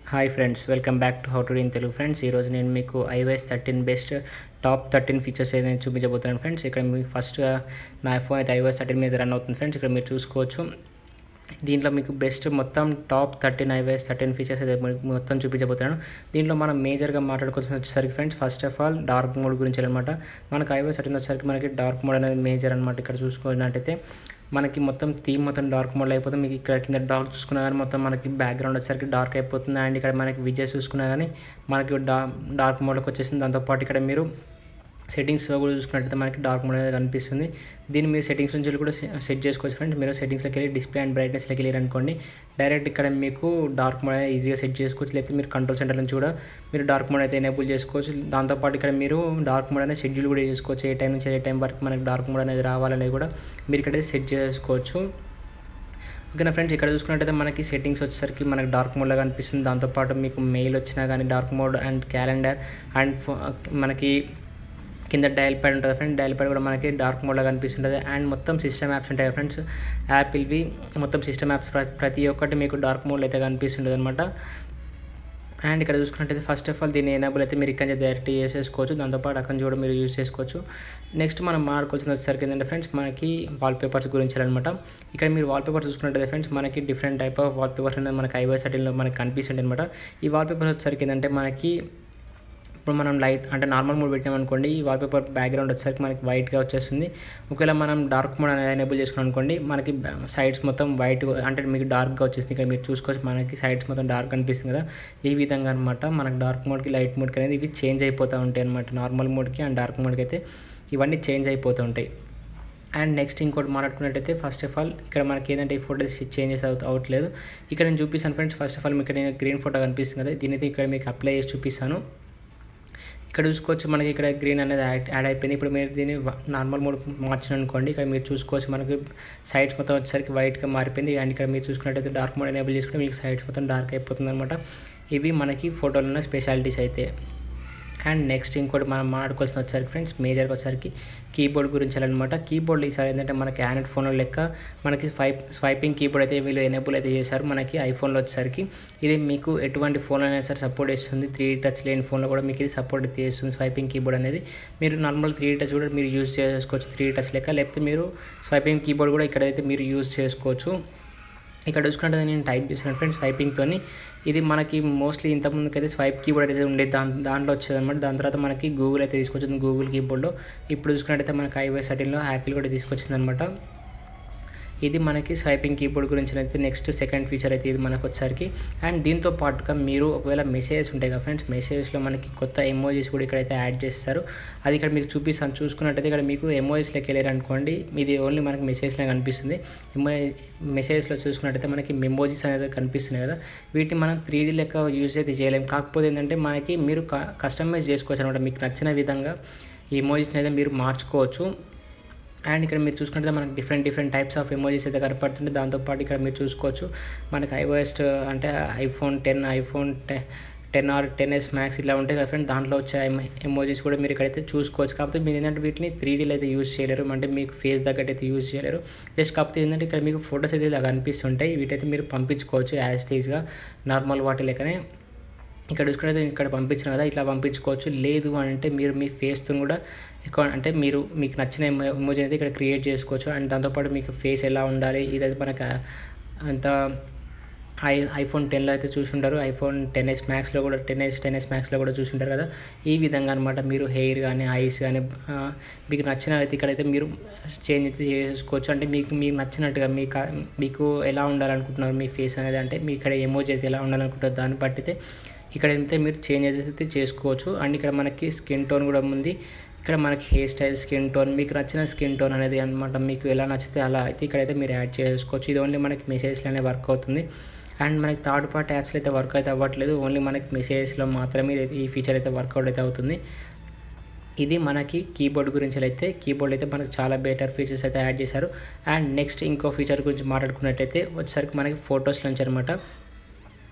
hi friends welcome back to how to in Telugu friends ఈరోజు నేను మీకు iOS thirteen best top thirteen features ఏదైనా చూపించబోతున్నాను ఫ్రెండ్స్ ఇక్కడ మీకు ఫస్ట్గా నా ఫోన్ అయితే ఐవైఎస్ థర్టీన్ మీద రన్ అవుతుంది ఫ్రెండ్స్ ఇక్కడ మీరు చూసుకోవచ్చు దీంట్లో మీకు బెస్ట్ మొత్తం top thirteen iOS thirteen features అయితే మీకు మొత్తం చూపించబోతున్నాను దీంట్లో మనం మేజర్గా మాట్లాడుకోవాల్సిన వచ్చేసరికి friends first of all dark mode గురించి అనమాట మనకు ఐవైఎస్ థర్టీన్ వచ్చేసరికి మనకి డార్క్ మోడ్ అనేది మేజర్ అనమాట ఇక్కడ చూసుకున్నట్టయితే మనకి మొత్తం థీమ్ మొత్తం డార్క్ మోడ్లో అయిపోతుంది మీకు ఇక్కడ కింద డార్క్ చూసుకున్నా కానీ మొత్తం మనకి బ్యాక్గ్రౌండ్ వచ్చేసరికి డార్క్ అయిపోతుంది అండ్ ఇక్కడ మనకి విజయ్ చూసుకున్నా కానీ మనకి డా డార్క్ మోడ్లోకి వచ్చేసింది దాంతోపాటు ఇక్కడ మీరు సెట్టింగ్స్లో కూడా చూసుకున్నట్టయితే మనకి డార్క్ మోడ్ అనేది కనిపిస్తుంది దీన్ని మీరు సెట్టింగ్స్ నుంచి కూడా సెట్ చేసుకోవచ్చు ఫ్రెండ్స్ మీరు సెట్టింగ్స్లోకి వెళ్ళి డిస్ప్లే అండ్ బ్రైట్నెస్లోకి వెళ్ళారు అనుకోండి డైరెక్ట్ ఇక్కడ మీకు డార్క్ మోడ్ అనేది ఈజీగా సెట్ చేసుకోవచ్చు లేకపోతే మీరు కంట్రోల్ సెంటర్ నుంచి కూడా మీరు డార్క్ మోడ్ అయితే ఎనేబుల్ చేసుకోవచ్చు దాంతోపాటు ఇక్కడ మీరు డార్క్ మోడ్ అనేది షెడ్యూల్ కూడా చేసుకోవచ్చు ఏ టైం నుంచి ఏ టైం వరకు మనకి డార్క్ మోడ్ అనేది రావాలనేది కూడా మీరు ఇక్కడ సెట్ చేసుకోవచ్చు ఓకేనా ఫ్రెండ్స్ ఇక్కడ చూసుకున్నట్టయితే మనకి సెట్టింగ్స్ వచ్చేసరికి మనకి డార్క్ మోడ్లో కనిపిస్తుంది దాంతోపాటు మీకు మెయిల్ వచ్చినా కానీ dark mode and calendar and మనకి కింద డయల్ ప్యాడ్ ఉంటుంది ఫ్రెండ్స్ డయల్ ప్యాడ్ కూడా మనకి డార్క్ మోడ్లో కనిపిస్తుంటుంది అండ్ మొత్తం సిస్టమ్ యాప్స్ ఉంటాయి ఫ్రెండ్స్ యాపిల్వి మొత్తం సిస్టమ్ యాప్స్ ప్రతి ఒక్కటి మీకు డార్క్ మోడ్లో అయితే కనిపిస్తుంటుంది అనమాట అండ్ ఇక్కడ చూసుకున్నట్టయితే ఫస్ట్ ఆఫ్ ఆల్ దీన్ని ఎనేబుల్ అయితే మీరు ఇక్కడ డైరెక్ట్ చేసేసుకోవచ్చు దాంతోపాటు అక్కడ కూడా మీరు యూజ్ చేసుకోవచ్చు నెక్స్ట్ మనం మాట్లాడుకోవాల్సిన వచ్చేసరికి ఏంటంటే ఫ్రెండ్స్ మనకి వాల్ పేపర్స్ గురించి అనమాట ఇక్కడ మీరు వాల్ పేపర్స్ చూసుకున్నట్టయితే ఫ్రెండ్స్ మనకి different type of wallpapers అనేది మనకి ఐవై సెటిల్లో మనకి కనిపిస్తుంది అనమాట ఈ వాల్ పేపర్స్ వచ్చేసరికి ఏంటంటే మనకి ఇప్పుడు మనం లైట్ అంటే నార్మల్ మోడ్ పెట్టామనుకోండి ఈ వాల్పేపర్ బ్యాక్గ్రౌండ్ వచ్చేసరికి మనకి వైట్గా వచ్చేస్తుంది ఒకవేళ మనం డార్క్ మోడ్ అనేది ఎనేబుల్ చేసుకున్నాం అనుకోండి మనకి సైడ్స్ మొత్తం వైట్ అంటే మీకు డార్క్గా వచ్చేసింది ఇక్కడ మీరు చూసుకోవచ్చు మనకి సైడ్స్ మొత్తం డార్క్ అనిపిస్తుంది కదా ఈ విధంగా అనమాట మనకి డార్క్ మోడ్కి లైట్ మోడ్కి అనేది ఇవి చేంజ్ అయిపోతూ ఉంటాయి అనమాట నార్మల్ మోడ్కి అండ్ డార్క్ మోడ్కి అయితే ఇవన్నీ చేంజ్ అయిపోతూ ఉంటాయి అండ్ నెక్స్ట్ ఇంకోటి మాట్లాడుకున్నట్టయితే ఫస్ట్ ఆఫ్ ఆల్ ఇక్కడ మనకి ఏంటంటే ఈ ఫోటోస్ చేంజెస్ అవుతూ అవట్లేదు ఇక్కడ నేను చూపిస్తాను ఫ్రెండ్స్ ఫస్ట్ ఆఫ్ ఆల్ మీకు నేను గ్రీన్ ఫోటో కనిపిస్తుంది కదా దీని అయితే ఇక్కడ మీకు అప్లై చేసి చూపిస్తాను ఇక్కడ చూసుకోవచ్చు మనకి ఇక్కడ గ్రీన్ అనేది యాడ్ యాడ్ అయిపోయింది ఇప్పుడు మీరు దీన్ని నార్మల్ మోడ్ మార్చిన అనుకోండి ఇక్కడ మీరు చూసుకోవచ్చు మనకి సైడ్స్ మొత్తం వచ్చేసరికి వైట్గా మారిపోయింది అండ్ ఇక్కడ మీరు చూసుకున్నట్టయితే డార్క్ మోడ్ ఎనేబుల్ చేసుకుంటే మీకు సైడ్స్ మొత్తం డార్క్ అయిపోతుంది అనమాట ఇవి మనకి ఫోటోలో ఉన్న స్పెషాలిటీస్ అయితే అండ్ నెక్స్ట్ ఇంకోటి మనం మాట్లాడుకోవాల్సిన వచ్చేసరికి ఫ్రెండ్స్ మేజర్గా వచ్చేసరికి కీబోర్డ్ గురించి అనమాట కీబోర్డ్ ఈసారి ఏంటంటే మనకి ఆండ్రాయిడ్ ఫోన్లో లెక్క మనకి స్వైప్ స్వైపింగ్ కీబోర్డ్ అయితే వీళ్ళు ఎనేబుల్ అయితే చేశారు మనకి ఐఫోన్లో వచ్చేసరికి ఇది మీకు ఎటువంటి ఫోన్ అయినా సరే సపోర్ట్ చేస్తుంది త్రీ టచ్ లేని ఫోన్లో కూడా మీకు ఇది సపోర్ట్ అయితే చేస్తుంది స్వైపింగ్ కీబోర్డ్ అనేది మీరు నార్మల్ త్రీ టచ్ కూడా మీరు యూజ్ చేసుకోవచ్చు త్రీ టచ్ లెక్క లేకపోతే మీరు స్వైపింగ్ కీబోర్డ్ కూడా ఇక్కడైతే మీరు యూజ్ చేసుకోవచ్చు ఇక్కడ చూసుకుంటే నేను టైప్ చేశాను ఫ్రెండ్స్ స్వైపింగ్తో ఇది మనకి మోస్ట్లీ ఇంతకుముందుకు అయితే స్వైప్ కీబోర్డ్ అయితే ఉండేది దాని దాంట్లో వచ్చేది అనమాట దాని తర్వాత మనకి గూగుల్ అయితే తీసుకొచ్చింది గూగుల్ కీబోర్డ్లో ఇప్పుడు చూసుకున్నట్టయితే మనకి ఐవై సెటిన్లో యాపిల్ కూడా తీసుకొచ్చింది అనమాట ఇది మనకి స్వైపింగ్ కీబోర్డ్ గురించి అయితే నెక్స్ట్ సెకండ్ ఫీచర్ అయితే ఇది మనకు వచ్చేసరికి అండ్ దీంతో పాటుగా మీరు ఒకవేళ మెసేజెస్ ఉంటాయి కదా ఫ్రెండ్స్ మెసేజెస్లో మనకి కొత్త ఎమోజీస్ కూడా ఇక్కడైతే యాడ్ చేస్తారు అది ఇక్కడ మీకు చూపిస్తాను చూసుకున్నట్టయితే ఇక్కడ మీకు ఎమోజీస్లోకి వెళ్ళారు అనుకోండి ఇది ఓన్లీ మనకి మెసేజ్లో కనిపిస్తుంది ఎమో మెసేజెస్లో చూసుకున్నట్టయితే మనకి మెమోజీస్ అనేది కనిపిస్తున్నాయి కదా వీటిని మనం త్రీ డీ లెక్క యూజ్ అయితే చేయలేము కాకపోతే ఏంటంటే మనకి మీరు కస్టమైజ్ చేసుకోవచ్చు అనమాట మీకు నచ్చిన విధంగా ఈ ఎమోజీస్ని అయితే మీరు మార్చుకోవచ్చు అండ్ ఇక్కడ మీరు చూసుకుంటే మనకి different different types of emojis అయితే కనపడుతుంది దాంతోపాటు ఇక్కడ మీరు చూసుకోవచ్చు మనకి ఐఓఎస్ అంటే iPhone ten iPhone ten R ten S Max ఇట్లా ఉంటాయి కదా ఫ్రెండ్ దాంట్లో వచ్చే ఎమోజీస్ కూడా మీరు ఇక్కడైతే చూసుకోవచ్చు కాకపోతే మీరు ఏంటంటే వీటిని త్రీ డీలో అయితే యూజ్ చేయలేరు అంటే మీకు ఫేస్ తగ్గట్టు అయితే యూజ్ చేయలేరు జస్ట్ కాకపోతే ఏంటంటే ఇక్కడ మీకు ఫొటోస్ అయితే ఇలా కనిపిస్తుంటాయి వీటైతే మీరు పంపించుకోవచ్చు యాజ్ టీజ్గా నార్మల్ వాటి లెక్కనే ఇక్కడ చూసుకుంటే ఇక్కడ పంపించిన కదా ఇట్లా పంపించుకోవచ్చు లేదు అంటే మీరు మీ ఫేస్తో కూడా ఎక్కువ అంటే మీరు మీకు నచ్చిన ఎమోజీ అయితే ఇక్కడ క్రియేట్ చేసుకోవచ్చు అండ్ దాంతోపాటు మీకు ఫేస్ ఎలా ఉండాలి ఇదైతే మనకు అంత ఐ ఐఫోన్ టెన్లో అయితే చూసుంటారు ఐఫోన్ టెన్ ఎస్ మ్యాక్స్లో కూడా టెన్ ఎస్ టెన్ ఎస్ మ్యాక్స్లో కూడా చూసుంటారు కదా ఈ విధంగా అనమాట మీరు హెయిర్ కానీ ఐస్ కానీ మీకు నచ్చిన అయితే ఇక్కడైతే మీరు చేంజ్ అయితే చేసుకోవచ్చు అంటే మీకు మీకు నచ్చినట్టుగా మీకు మీకు ఎలా ఉండాలనుకుంటున్నారు మీ ఫేస్ అనేది అంటే మీ ఇక్కడ ఎమోజీ అయితే ఎలా ఉండాలనుకుంటారు దాన్ని బట్టి అయితే ఇక్కడ అయితే మీరు చేంజ్ అయితే చేసుకోవచ్చు అండ్ ఇక్కడ మనకి స్కిన్ టోన్ కూడా ఉంది ఇక్కడ మనకి హెయిర్ స్టైల్ స్కిన్ టోన్ మీకు నచ్చిన స్కిన్ టోన్ అనేది అనమాట మీకు ఎలా నచ్చితే అలా అయితే ఇక్కడైతే మీరు యాడ్ చేసుకోవచ్చు ఇది ఓన్లీ మనకి మెసేజ్లోనే వర్క్ అవుతుంది అండ్ మనకి థర్డ్ పార్టీ యాప్స్లో అయితే వర్క్ అయితే అవ్వట్లేదు ఓన్లీ మనకి మెసేజెస్లో మాత్రమే ఈ ఫీచర్ అయితే వర్కౌట్ అయితే అవుతుంది ఇది మనకి కీబోర్డ్ గురించి అయితే కీబోర్డ్ అయితే మనకి చాలా బెటర్ ఫీచర్స్ అయితే యాడ్ చేశారు అండ్ నెక్స్ట్ ఇంకో ఫీచర్ గురించి మాట్లాడుకున్నట్టయితే వచ్చేసరికి మనకి ఫొటోస్ నుంచి అనమాట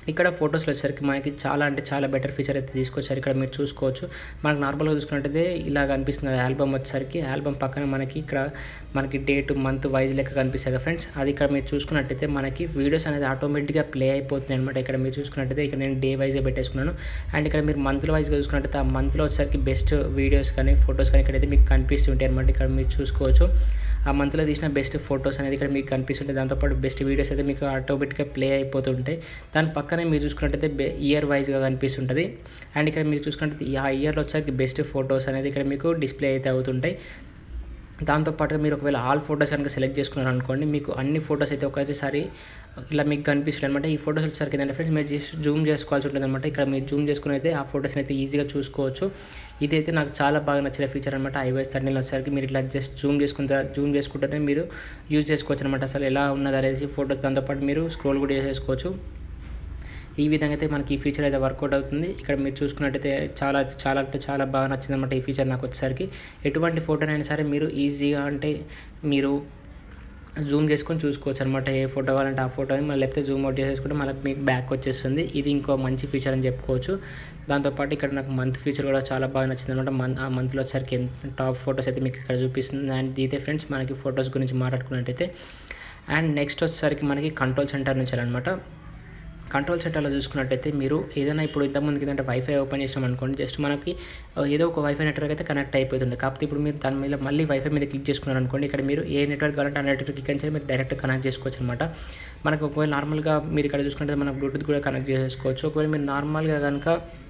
ఇక్కడ ఫొటోస్లో వచ్చేసరికి మనకి చాలా అంటే చాలా బెటర్ ఫీచర్ అయితే తీసుకొచ్చారు ఇక్కడ మీరు చూసుకోవచ్చు మనకు నార్మల్గా చూసుకున్నట్టయితే ఇలా కనిపిస్తుంది ఆల్బమ్ వచ్చేసరికి ఆల్బమ్ పక్కన మనకి ఇక్కడ మనకి డేట్ మంత్ వైజ్ లెక్క కనిపిస్తుంది కదా ఫ్రెండ్స్ అది ఇక్కడ మీరు చూసుకున్నట్టయితే మనకి వీడియోస్ అనేది ఆటోమేటిక్గా ప్లే అయిపోతున్నాయి అనమాట ఇక్కడ మీరు చూసుకున్నట్టయితే ఇక్కడ నేను డే వైజ్గా పెట్టేసుకున్నాను అండ్ ఇక్కడ మీరు మంత్ వైజ్గా చూసుకున్నట్టయితే ఆ మంత్లో వచ్చేసరికి బెస్ట్ వీడియోస్ కానీ ఫొటోస్ కానీ ఇక్కడైతే మీకు కనిపిస్తుంటాయి అనమాట ఇక్కడ మీరు చూసుకోవచ్చు ఆ మంత్లో తీసిన బెస్ట్ ఫొటోస్ అనేది ఇక్కడ మీకు కనిపిస్తుంటాయి దాంతోపాటు బెస్ట్ వీడియోస్ అయితే మీకు ఆటోమేటిక్గా ప్లే అయిపోతుంటాయి దాని పక్కనే మీరు చూసుకున్నట్టయితే ఇయర్ వైజ్గా కనిపిస్తుంటుంది అండ్ ఇక్కడ మీరు చూసుకున్నట్టయితే ఆ ఇయర్లో వచ్చేసరికి బెస్ట్ ఫొటోస్ అనేది ఇక్కడ మీకు డిస్ప్లే అయితే అవుతుంటాయి దాంతోపాటుగా మీరు ఒకవేళ ఆల్ ఫొటోస్ కనుక సెలెక్ట్ చేసుకున్నారు అనుకోండి మీకు అన్ని ఫొటోస్ అయితే ఒకసారి ఇలా మీకు కనిపిస్తుంది అనమాట ఈ ఫొటోస్ వచ్చేసరికి ఏంటంటే ఫ్రెండ్స్ మీరు జస్ట్ జూమ్ చేసుకోవాల్సి ఉంటుంది అనమాట ఇక్కడ మీరు జూమ్ చేసుకుని అయితే ఆ ఫొటోస్ని అయితే ఈజీగా చూసుకోవచ్చు ఇదైతే నాకు చాలా బాగా నచ్చిన ఫీచర్ అనమాట ఐవైఎస్ థర్టీన్లో వచ్చేసరికి మీరు ఇట్లా జస్ట్ జూమ్ చేసుకుంటే జూమ్ చేసుకుంటేనే మీరు యూజ్ చేసుకోవచ్చు అనమాట అసలు ఎలా ఉన్నది అనేది ఫొటోస్ దాంతోపాటు మీరు స్క్రోల్ కూడా చేసుకోవచ్చు ఈ విధంగా అయితే మనకి ఈ ఫీచర్ అయితే వర్కౌట్ అవుతుంది ఇక్కడ మీరు చూసుకున్నట్టయితే చాలా చాలా అంటే చాలా బాగా నచ్చింది అనమాట ఈ ఫీచర్ నాకు వచ్చేసరికి ఎటువంటి ఫోటోనైనా సరే మీరు ఈజీగా అంటే మీరు జూమ్ చేసుకొని చూసుకోవచ్చు అనమాట ఏ ఫోటో కావాలంటే ఆ ఫోటోని మళ్ళీ లేకపోతే జూమ్ అవుట్ చేసేసుకుంటే మళ్ళీ మీకు బ్యాక్ వచ్చేస్తుంది ఇది ఇంకో మంచి ఫీచర్ అని చెప్పుకోవచ్చు దాంతోపాటు ఇక్కడ నాకు మంత్ ఫీచర్ కూడా చాలా బాగా నచ్చింది అనమాట మంత్ ఆ మంత్లో వచ్చేసరికి టాప్ ఫొటోస్ అయితే మీకు ఇక్కడ చూపిస్తుంది అండ్ ఇదే ఫ్రెండ్స్ మనకి ఫొటోస్ గురించి మాట్లాడుకున్నట్టయితే అండ్ నెక్స్ట్ వచ్చేసరికి మనకి కంట్రోల్ సెంటర్ నుంచి అనమాట కంట్రోల్ సెంటర్లో చూసుకున్నట్టయితే మీరు ఏదైనా ఇప్పుడు ఇంతకుముందు ఏంటంటే వైఫై ఓపెన్ చేసినాం అనుకోండి జస్ట్ మనకి ఏదో ఒక వైఫై నెట్వర్క్ అయితే కనెక్ట్ అయిపోతుంది కాకపోతే ఇప్పుడు మీరు దాని మీద మళ్ళీ వైఫై మీద క్లిక్ చేసుకున్నారు అనుకోండి ఇక్కడ మీరు ఏ నెట్వర్క్ కావాలంటే ఆ నెట్వర్క్ ఇక్కడ నుంచి మీరు డైరెక్ట్ కనెక్ట్ చేసుకోవచ్చు అనమాట మనకు ఒకవేళ నార్మల్గా మీరు ఇక్కడ చూసుకుంటే మనం బ్లూటూత్ కూడా కనెక్ట్ చేసుకోవచ్చు ఒకవేళ మీరు నార్మల్గా కనుక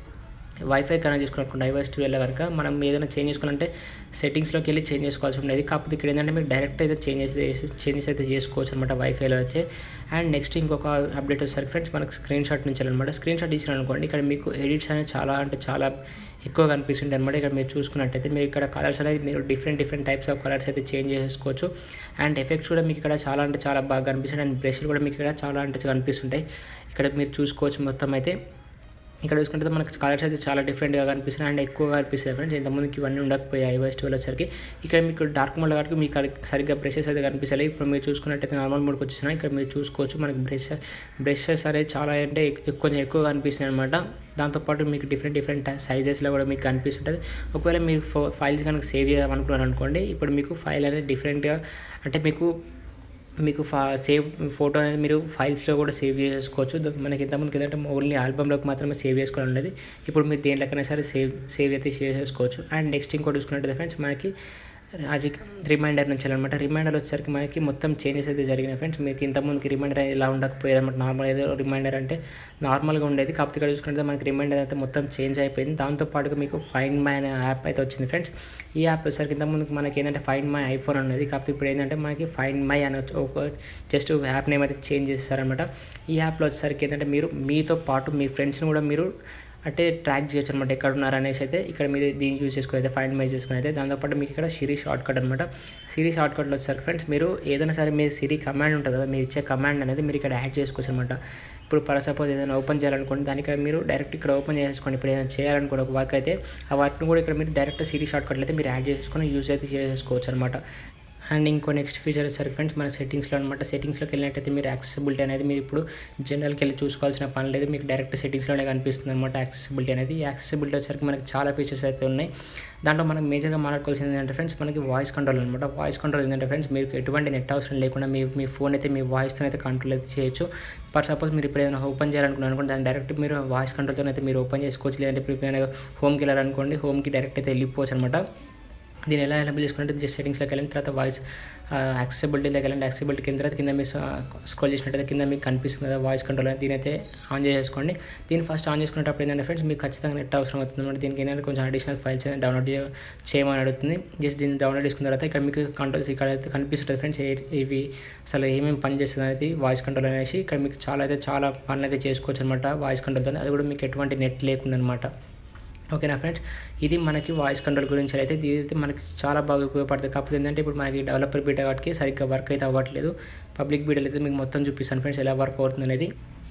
వైఫై కనెక్ట్ చేసుకున్నప్పుడు ఐవైఎస్ ట్వెల్వ్ కనుక మనం ఏదైనా చేంజ్ చేసుకోవాలంటే సెట్టింగ్స్లోకి వెళ్ళి చేంజ్ చేసుకోవాల్సి ఉండేది కాకపోతే ఇక్కడ ఏంటంటే మీరు డైరెక్ట్ అయితే చేంజెస్ చేంజెస్ అయితే చేసుకోవచ్చు అనమాట వైఫైలో అయితే అండ్ నెక్స్ట్ ఇంకొక అప్డేట్ వచ్చేసరికి ఫ్రెండ్స్ మనకు స్క్రీన్ షాట్ నుంచి అనమాట స్క్రీన్ షాట్ ఇచ్చిన అనుకోండి ఇక్కడ మీకు ఎడిట్స్ అనేది చాలా అంటే చాలా ఎక్కువ కనిపిస్తుంటాయి అనమాట ఇక్కడ మీరు చూసుకున్నట్టయితే మీరు ఇక్కడ కలర్స్ అనేది మీరు different different types of colours అయితే చేంజ్ చేసుకోవచ్చు అండ్ ఎఫెక్ట్స్ కూడా మీకు ఇక్కడ చాలా అంటే చాలా బాగా కనిపిస్తాయి అండ్ బ్రష్లు కూడా మీకు ఇక్కడ చాలా అంటే కనిపిస్తుంటాయి ఇక్కడ మీరు చూసుకోవచ్చు మొత్తం అయితే ఇక్కడ చూసుకుంటే మనకి కలర్స్ అయితే చాలా డిఫరెంట్గా కనిపిస్తున్నాయి అండ్ ఎక్కువగా కనిపిస్తాయి ఫ్రెండ్స్ ఇంతకుముందుకి ఇవన్నీ ఉండకపోయాయి ఐవైఎస్ ట్వెల్వ్ వచ్చేసరికి ఇక్కడ మీకు డార్క్ మోడ్ కాబట్టి మీకు సరిగ్గా బ్రషెస్ అయితే కనిపిస్తాయి ఇప్పుడు మీరు చూసుకున్నట్టయితే నార్మల్ మోడ్కి వచ్చేసినాయి ఇక్కడ మీరు చూసుకోవచ్చు మనకి బ్రష్ బ్రషెస్ అనేది చాలా అంటే కొంచెం ఎక్కువ కనిపిస్తున్నాయి అనమాట దాంతోపాటు మీకు డిఫరెంట్ డిఫరెంట్ సైజెస్లో కూడా మీకు కనిపిస్తుంటుంది ఒకవేళ మీరు ఫైల్స్ కనుక సేవ్ చేయాలనుకున్నారు అనుకోండి ఇప్పుడు మీకు ఫైల్ అనేది డిఫరెంట్గా అంటే మీకు మీకు ఫా సేవ్ ఫోటో అనేది మీరు ఫైల్స్లో కూడా సేవ్ చేసుకోవచ్చు మనకి ఇంతకుముందుకు ఏంటంటే ఓన్లీ ఆల్బమ్లోకి మాత్రమే సేవ్ చేసుకోవాలి ఉండేది ఇప్పుడు మీరు దేంట్లోకైనా సరే సేవ్ సేవ్ అయితే చేసుకోవచ్చు అండ్ నెక్స్ట్ ఇంకోటి చూసుకున్నట్టు ఫ్రెండ్స్ మనకి అది రిమైండర్ నుంచి అనమాట రిమైండర్ వచ్చేసరికి మనకి మొత్తం చేంజెస్ అయితే జరిగినాయి ఫ్రెండ్స్ మీకు ఇంతకుముందుకి రిమైండర్ ఇలా ఉండకపోయేది అనమాట నార్మల్ ఏదో రిమైండర్ అంటే నార్మల్గా ఉండేది కాకపోతే ఇక్కడ చూసుకుంటే మనకి రిమైండర్ అయితే మొత్తం చేంజ్ అయిపోయింది దాంతోపాటుగా మీకు ఫైన్ మై అనే యాప్ అయితే వచ్చింది ఫ్రెండ్స్ ఈ యాప్ వచ్చేసరికి ఇంతకుముందుకు మనకి ఏంటంటే ఫైన్ మై ఐఫోన్ అనేది కాకపోతే ఇప్పుడు ఏంటంటే మనకి ఫైన్ మై అని ఒక జస్ట్ యాప్ నేమ్ అయితే చేంజ్ చేస్తారనమాట ఈ యాప్లో వచ్చేసరికి ఏంటంటే మీరు మీతో పాటు మీ ఫ్రెండ్స్ని కూడా మీరు అంటే ట్రాక్ చేయొచ్చు అనమాట ఎక్కడ ఉన్నారు అనేసి అయితే ఇక్కడ మీరు దీన్ని యూజ్ చేసుకుని అయితే ఫైండ్ మై చేసుకుని అయితే దాంతోపాటు మీకు ఇక్కడ సిరీ షార్ట్ కట్ అనమాట సిరీ షార్ట్ కట్లో వచ్చేసరికి ఫ్రెండ్స్ మీరు ఏదైనా సరే మీ సిరీ కమాండ్ ఉంటుంది కదా మీరు ఇచ్చే కమాండ్ అనేది మీరు ఇక్కడ యాడ్ చేసుకోవచ్చు అనమాట ఇప్పుడు ఫర్ సపోజ్ ఏదైనా ఓపెన్ చేయాలనుకోండి దానికి ఇక్కడ మీరు డైరెక్ట్ ఇక్కడ ఓపెన్ చేసుకోండి ఇప్పుడు ఏదైనా చేయాలనుకోండి ఒక వర్క్ అయితే ఆ వర్క్ను కూడా ఇక్కడ మీరు డైరెక్ట్ సిరీ షార్ట్ కట్లు అయితే మీరు యాడ్ చేసుకొని యూజ్ అయితే చేసుకోవచ్చు అనమాట అండ్ ఇంకో నెక్స్ట్ ఫీచర్ వచ్చేసరికి ఫ్రెండ్స్ మన సెట్టింగ్స్లో అనమాట సెట్టింగ్స్లోకి వెళ్ళినట్టయితే మీరు యాక్సెసిబిలిటీ అనేది మీరు ఇప్పుడు జనరల్కి వెళ్ళి చూసుకోవాల్సిన పని లేదు మీకు డైరెక్ట్ సెట్టింగ్స్లోనే కనిపిస్తుంది అనమాట యాక్సెసిబిలిటీ అనేది యాక్సెసిబిలిటీ వచ్చేసరికి మనకి చాలా ఫీచర్స్ అయితే ఉన్నాయి దాంట్లో మనం మేజర్గా మాట్లాడుకోవాల్సింది ఏంటంటే ఫ్రెండ్స్ మనకి వాయిస్ కంట్రోల్ అనమాట వాయిస్ కంట్రోల్ ఏంటంటే ఫ్రెండ్స్ మీకు ఎటువంటి నెట్ అవసరం లేకుండా మీ మీ ఫోన్ అయితే మీ వాయిస్తో అయితే కంట్రోల్ అయితే చేయొచ్చు ఫర్ సపోజ్ మీరు ఇప్పుడు ఏదైనా ఓపెన్ చేయాలనుకున్నాను అనుకోండి దాన్ని డైరెక్ట్ మీరు వాయిస్ కంట్రోల్తో అయితే మీరు ఓపెన్ చేసుకోవచ్చు లేదంటే ఇప్పుడు ఏమైనా హోమ్కి వెళ్ళాలనుకోండి హోమ్కి డైరెక్ట్ అయితే వెళ్ళిపోవచ్చు అనమాట దీన్ని ఎలా ఎనబుల్ చేసుకుంటే జస్ట్ సెట్టింగ్స్లోకి వెళ్ళిన తర్వాత వాయిస్ యాక్సెసిబిలిటీలోకి వెళ్ళండి యాక్సెసిబిలిటీ కింద తర్వాత కింద మీరు స్క్రోల్ చేసినట్టయితే కింద మీకు కనిపిస్తుంది కదా వాయిస్ కంట్రోల్ దీని అయితే ఆన్ చేసుకోండి దీన్ని ఫస్ట్ ఆన్ చేసుకునేటప్పుడు ఏంటంటే ఫ్రెండ్స్ మీకు ఖచ్చితంగా నెట్ అవసరం అవుతుంది అనమాట దీనికి ఏంటంటే కొంచెం అడిషనల్ ఫైల్స్ అనేది డౌన్లోడ్ చేయమని అడుగుతుంది జస్ట్ దీన్ని డౌన్లోడ్ చేసుకున్న తర్వాత ఇక్కడ మీకు కంట్రోల్స్ ఇక్కడ అయితే కనిపిస్తుంటుంది ఫ్రెండ్స్ ఇవి అసలు ఏమేమి పని చేస్తుంది అనేది వాయిస్ కంట్రోల్ అనేసి ఇక్కడ మీకు చాలా అయితే చాలా పనులు అయితే చేసుకోవచ్చు అనమాట వాయిస్ కంట్రోల్తో అది కూడా మీకు ఎటువంటి నెట్ లేకుండా అనమాట ఓకేనా ఫ్రెండ్స్ ఇది మనకి వాయిస్ కంట్రోల్ గురించి అయితే ఇది అయితే మనకి చాలా బాగా ఉపయోగపడుతుంది కాకపోతే ఏంటంటే ఇప్పుడు మనకి డెవలపర్ బీటా కాబట్టి సరిగ్గా వర్క్ అయితే అవ్వట్లేదు పబ్లిక్ బీటాలు అయితే మీకు మొత్తం చూపిస్తాను ఫ్రెండ్స్ ఎలా వర్క్ అవుతుంది అనేది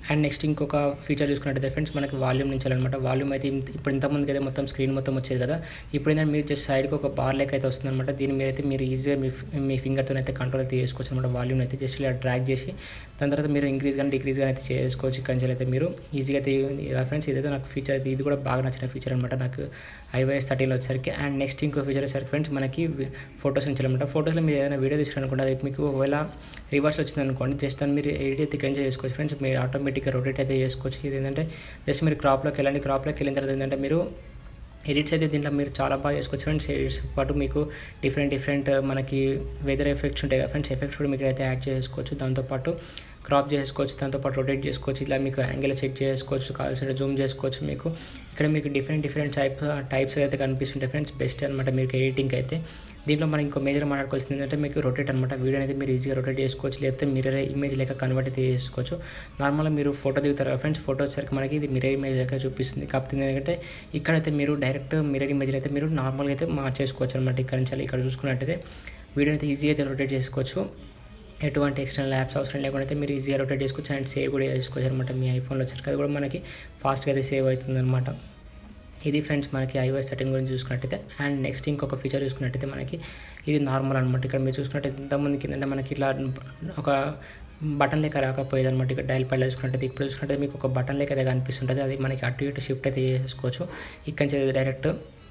అండ్ నెక్స్ట్ ఇంకొక ఫీచర్ చూసుకున్నట్టయితే ఫ్రెండ్స్ మనకి వాల్యూమ్ నుంచి అనమాట వాల్యూమ్ అయితే ఇంత- ఇప్పుడు ఇంతకుముందుకు అయితే మొత్తం స్క్రీన్ మొత్తం వచ్చేది కదా ఇప్పుడు ఏంటంటే మీరు జస్ట్ సైడ్కి ఒక బార్ లెక్క అయితే వస్తుంది అనమాట దీన్ని మీరైతే మీరు ఈజీగా మీ మీ ఫింగర్తో అయితే కంట్రోల్ అయితే చేసుకోవచ్చు అనమాట వాల్యూమ్ అయితే జస్ట్ ఇలా డ్రాగ్ చేసి దాని తర్వాత మీరు ఇంక్రీజ్ కానీ డిక్రీజ్ కానీ అయితే చేసుకోవచ్చు ఇక్కడ నుంచి అయితే మీరు ఈజీగా అయితే ఫ్రెండ్స్ ఇదైతే నాకు ఫీచర్ ఇది కూడా బాగా నచ్చిన ఫీచర్ అనమాట నాకు ఐవైఎస్ థర్టీలో వచ్చేసరికి అండ్ నెక్స్ట్ ఇంకో ఫీచర్ వచ్చేసరికి ఫ్రెండ్స్ మనకి ఫొటోస్ నుంచి అనమాట ఫొటోస్లో మీరు ఏదైనా వీడియో తీసుకోవాలనుకుంటే అది మీకు ఒకవేళ రివర్స్ వచ్చింది అనుకోండి జస్ట్ దాన్ని మీరు ఎడిట్ అయితే ఇక్కడ నుంచి చేసుకోవచ్చు ఫ్రెండ్స్ మీరు ఆటోమేటిక్గా రొటేట్ అయితే చేసుకోవచ్చు ఇది ఏంటంటే జస్ట్ మీరు క్రాప్లోకి వెళ్ళండి క్రాప్లోకి వెళ్ళిన తర్వాత ఏంటంటే మీరు ఎడిట్స్ అయితే దీంట్లో మీరు చాలా బాగా చేసుకోవచ్చు ఫ్రెండ్స్ ఎడిట్స్ పాటు మీకు డిఫరెంట్ డిఫరెంట్ మనకి వెదర్ ఎఫెక్ట్స్ ఉంటాయి కదా ఫ్రెండ్స్ ఎఫెక్ట్స్ కూడా మీకు అయితే యాడ్ చేసుకోవచ్చు దాంతోపాటు క్రాప్ చేసుకోవచ్చు దాంతోపాటు రొటేట్ చేసుకోవచ్చు ఇలా మీకు యాంగిల్ సెట్ చేసుకోవచ్చు కావాల్సిన జూమ్ చేసుకోవచ్చు మీకు ఇక్కడ మీకు డిఫరెంట్ డిఫరెంట్ టైప్ టైప్స్ అయితే కనిపిస్తుంటాయి ఫ్రెండ్స్ బెస్ట్ అనమాట మీకు ఎడిటింగ్ అయితే దీంట్లో మనం ఇంకో మేజర్ మాట్లాడుకోవాల్సింది ఏంటంటే మీకు రొటేట్ అనమాట వీడియో అనేది మీరు ఈజీగా రొటేట్ చేసుకోవచ్చు లేకపోతే మిర్రర్ ఇమేజ్ లెక్క కన్వర్ట్ అయితే చేసుకోవచ్చు నార్మల్గా మీరు ఫోటో దిగుతారు కదా ఫ్రెండ్స్ ఫోటో వచ్చేసరికి మనకి ఇది మిర్రర్ ఇమేజ్ లెక్క చూపిస్తుంది కాకపోతే ఏంటంటే ఇక్కడైతే మీరు డైరెక్ట్ మిర్రర్ ఇమేజ్ అయితే మీరు నార్మల్గా అయితే మార్చేసుకోవచ్చు అనమాట ఇక్కడ నుంచి ఇక్కడ చూసుకున్నట్టయితే వీడియో అయితే ఈజీగా అయితే రొటేట్ చేసుకోవచ్చు ఎటువంటి ఎక్స్టర్నల్ యాప్స్ అవసరం లేకుండా అయితే మీరు ఈజీగా రొటేట్ చేసుకోవచ్చు అండ్ సేవ్ కూడా చేసుకోవచ్చు అనమాట మీ ఐఫోన్లో వచ్చరికి అది కూడా మనకి ఫాస్ట్గా అయితే సేవ్ అవుతుంది అనమాట ఇది ఫ్రెండ్స్ మనకి ఐఓఎస్ థర్టీన్ గురించి చూసుకున్నట్టయితే అండ్ నెక్స్ట్ ఇంకొక ఫీచర్ చూసుకున్నట్టయితే మనకి ఇది నార్మల్ అనమాట ఇక్కడ మీరు చూసుకున్నట్టయితే ఇంతకుముందుకి ఏంటంటే మనకి ఇట్లా ఒక బటన్ లెక్క రాకపోయేది అనమాట ఇక్కడ డైల్ పైన చూసుకున్నట్టయితే ఇప్పుడు చూసుకుంటే మీకు ఒక బటన్ లెక్క అయితే కనిపిస్తుంటుంది అది మనకి అటు ఇటు షిఫ్ట్ అయితే చేసుకోవచ్చు ఇక్కడ నుంచి డైరెక్ట్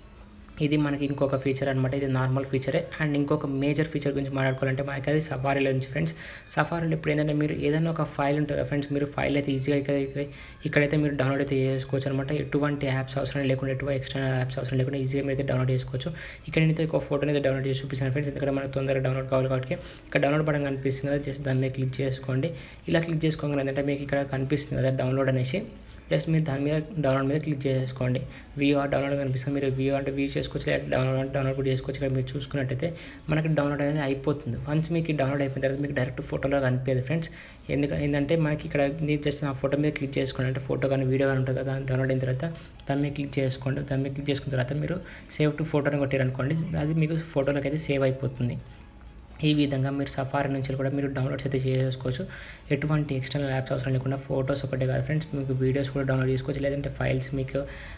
ఇది మనకి ఇంకొక ఫీచర్ అనమాట ఇది నార్మల్ ఫీచరే అండ్ ఇంకొక మేజర్ ఫీచర్ గురించి మాట్లాడుకోవాలంటే మనకి అది సఫారీలో నుంచి ఫ్రెండ్స్ సఫారీలో ఇప్పుడు ఏంటంటే మీరు ఏదైనా ఒక ఫైల్ ఉంటుంది కదా ఫ్రెండ్స్ మీరు ఫైల్ అయితే ఈజీగా ఇక్కడ ఇక్కడైతే మీరు డౌన్లోడ్ అయితే చేసుకోవచ్చు అనమాట ఎటువంటి యాప్స్ అవసరం లేకుండా ఎటువంటి ఎక్స్టర్నల్ యాప్స్ అవసరం లేకుండా ఈజీగా మీరు అయితే డౌన్లోడ్ చేసుకోవచ్చు ఇక్కడ నేనైతే ఒక ఫోటోని అయితే డౌన్లోడ్ చేసి చూపిస్తాను ఫ్రెండ్స్ ఎందుకంటే మనకు తొందరగా డౌన్లోడ్ కావాలి కాబట్టి ఇక్కడ డౌన్లోడ్ బటన్ కనిపిస్తుంది కదా జస్ట్ దాని మీద క్లిక్ చేసుకోండి ఇలా క్లిక్ చేసుకోగానే ఏంటంటే మీకు ఇక్కడ కనిపిస్తుంది కదా డౌన్లోడ్ అనేసి జస్ట్ మీరు దాని మీద డౌన్లోడ్ మీద క్లిక్ చేసుకోండి వ్యూ ఆర్ డౌన్లోడ్ కనిపిస్తుంది మీరు వ్యూ అంటే వ్యూ చేసుకోవచ్చు లేదా డౌన్లోడ్ అంటే డౌన్లోడ్ కూడా చేసుకోవచ్చు ఇక్కడ మీరు చూసుకున్నట్టయితే మనకి డౌన్లోడ్ అనేది అయిపోతుంది వన్స్ మీకు డౌన్లోడ్ అయిపోయిన తర్వాత మీకు డైరెక్ట్ ఫోటోలో కనిపించదు ఫ్రెండ్స్ ఎందుకంటే ఏంటంటే మనకి ఇక్కడ మీరు జస్ట్ ఆ ఫోటో మీద క్లిక్ చేసుకోండి అంటే ఫోటో కానీ వీడియో కానీ ఉంటుంది కదా డౌన్లోడ్ అయిన తర్వాత దాని మీద క్లిక్ చేసుకోండి దాని మీద క్లిక్ చేసుకున్న తర్వాత మీరు సేవ్ టు ఫోటోని కొట్టారనుకోండి అది మీకు ఫోటోలోకి అయితే సేవ్ అయిపోతుంది ఈ విధంగా మీరు సఫారీ నుంచి కూడా మీరు డౌన్లోడ్స్ అయితే చేసుకోవచ్చు ఎటువంటి ఎక్స్టర్నల్ యాప్స్ అవసరం లేకుండా ఫొటోస్ ఒకటే కాదు ఫ్రెండ్స్ మీకు వీడియోస్ కూడా డౌన్లోడ్ చేసుకోవచ్చు లేదంటే ఫైల్స్ మీకు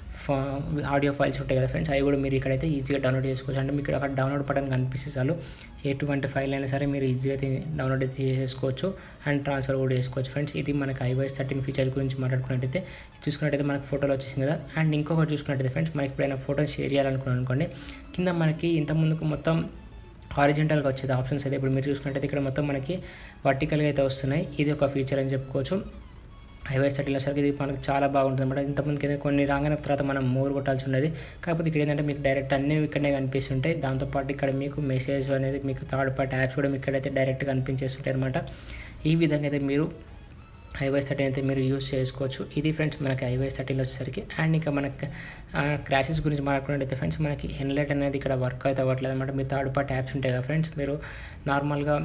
ఆడియో ఫైల్స్ ఉంటాయి కదా ఫ్రెండ్స్ అవి కూడా మీరు ఇక్కడైతే ఈజీగా డౌన్లోడ్ చేసుకోవచ్చు అంటే మీకు అక్కడ డౌన్లోడ్ బటన్ కనిపిస్తే చాలు ఎటువంటి ఫైల్ అయినా సరే మీరు ఈజీగా అయితే డౌన్లోడ్ అయితే చేసుకోవచ్చు అండ్ ట్రాన్స్ఫర్ కూడా చేసుకోవచ్చు ఫ్రెండ్స్ ఇది మనకి ఐవైఎస్ థర్టీన్ ఫీచర్ గురించి మాట్లాడుకున్నట్టయితే చూసుకున్నట్టయితే మనకి ఫోటోలో వచ్చేసింది కదా అండ్ ఇంకొకటి చూసుకున్నట్టయితే ఫ్రెండ్స్ మనకి ఎప్పుడైనా ఫోటో షేర్ చేయాలనుకున్నాను అనుకోండి కింద మనకి ఇంత ముందుకు మొత్తం హారిజెంటల్గా వచ్చేది ఆప్షన్స్ అయితే ఇప్పుడు మీరు చూసుకుంటే ఇక్కడ మొత్తం మనకి వర్టికల్గా అయితే వస్తున్నాయి ఇది ఒక ఫీచర్ అని చెప్పుకోవచ్చు ఐవైఎస్ థర్టీలో సరికి ఇది మనకు చాలా బాగుంటుంది అనమాట ఇంతకుముందుకి అయితే కొన్ని రాగానే తర్వాత మనం మోర్ కొట్టాల్సి ఉండేది కాకపోతే ఇక్కడ ఏంటంటే మీకు డైరెక్ట్ అన్నీ ఇక్కడనే కనిపిస్తుంటాయి దాంతోపాటు ఇక్కడ మీకు మెసేజ్ అనేది మీకు థర్డ్ పార్టీ యాప్స్ కూడా మీకు ఇక్కడైతే డైరెక్ట్గా కనిపించేస్తుంటాయి అనమాట ఈ విధంగా అయితే మీరు ఐవైఎస్ థర్టీన్ అయితే మీరు యూస్ చేసుకోవచ్చు ఇది ఫ్రెండ్స్ మనకి ఐవైఎస్ థర్టీన్ వచ్చేసరికి అండ్ ఇంకా మనకి క్రాషెస్ గురించి మాట్లాడుకున్నట్టయితే ఫ్రెండ్స్ మనకి హెన్లైట్ అనేది ఇక్కడ వర్క్ అయితే అవ్వట్లేదు అనమాట మీ థర్డ్ పార్టీ యాప్స్ ఉంటాయి కదా ఫ్రెండ్స్ మీరు నార్మల్గా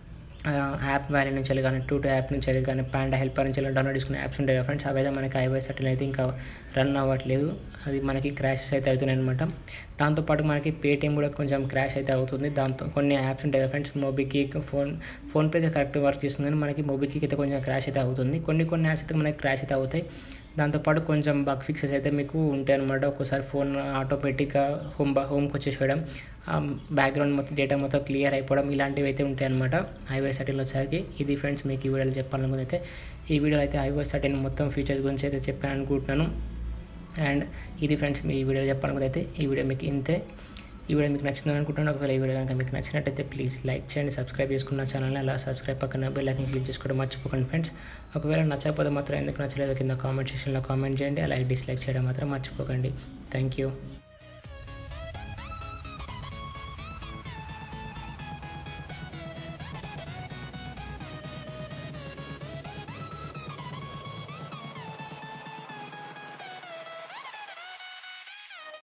యాప్ వ్యాలీ నుంచి వెళ్ళి కానీ టూ టూ యాప్ నుంచి వెళ్ళి కానీ పాండా హెల్పర్ నుంచి వెళ్ళి డౌన్లోడ్ చేసుకునే యాప్స్ ఉంటాయి కదా ఫ్రెండ్స్ అవైతే మనకి ఐవైఎస్ థర్టీన్ అయితే ఇంకా రన్ అవ్వట్లేదు అది మనకి క్రాషెస్ అయితే అవుతున్నాయి అనమాట దాంతోపాటు మనకి పేటిఎం కూడా కొంచెం క్రాష్ అయితే అవుతుంది దాంతో కొన్ని యాప్స్ ఉంటాయి కదా ఫ్రెండ్స్ మోబికి ఫోన్ ఫోన్పే అయితే కరెక్ట్ వర్క్ చేస్తుంది కానీ మనకి మోబికి అయితే కొంచెం క్రాష్ అయితే అవుతుంది కొన్ని కొన్ని యాప్స్ అయితే మనకి క్రాష్ అయితే అవుతాయి దాంతోపాటు కొంచెం బగ్ ఫిక్సెస్ అయితే మీకు ఉంటాయి అనమాట ఒక్కోసారి ఫోన్ ఆటోమేటిక్గా హోమ్ హోమ్కి వచ్చేసేయడం బ్యాక్గ్రౌండ్ మొత్తం డేటా మొత్తం క్లియర్ అయిపోవడం ఇలాంటివి అయితే ఉంటాయి అనమాట ఐవైఎస్ థర్టీన్లో వచ్చేసరికి ఇది ఫ్రెండ్స్ మీకు ఈ వీడియోలో చెప్పాలనుకుంది అయితే ఈ వీడియోలో అయితే ఐవైఎస్ థర్టీన్ మొత్తం ఫీచర్స్ గురించి అయితే చెప్పాను అనుకుంటున్నాను అండ్ ఇది ఫ్రెండ్స్ మీ ఈ వీడియో చెప్పాలనుకుంది అయితే ఈ వీడియో మీకు ఇంతే ఈ వీడియో మీకు నచ్చిందని అనుకుంటున్నాను ఒకవేళ ఈ వీడియో కనుక మీకు నచ్చినట్టయితే ప్లీజ్ లైక్ చేయండి సబ్స్క్రైబ్ చేసుకున్న ఛానల్ని అలా సబ్స్క్రైబ్ పక్కన బెల్ ఐకన్ క్లిక్ చేసుకోవడం మర్చిపోకండి ఫ్రెండ్స్ ఒకవేళ నచ్చకపోతే మాత్రం ఎందుకు నచ్చలేదో కింద కామెంట్ సెక్షన్లో కామెంట్ చేయండి అలాగే డిస్లైక్ చేయడం మాత్రం మర్చిపోకండి థ్యాంక్ యూ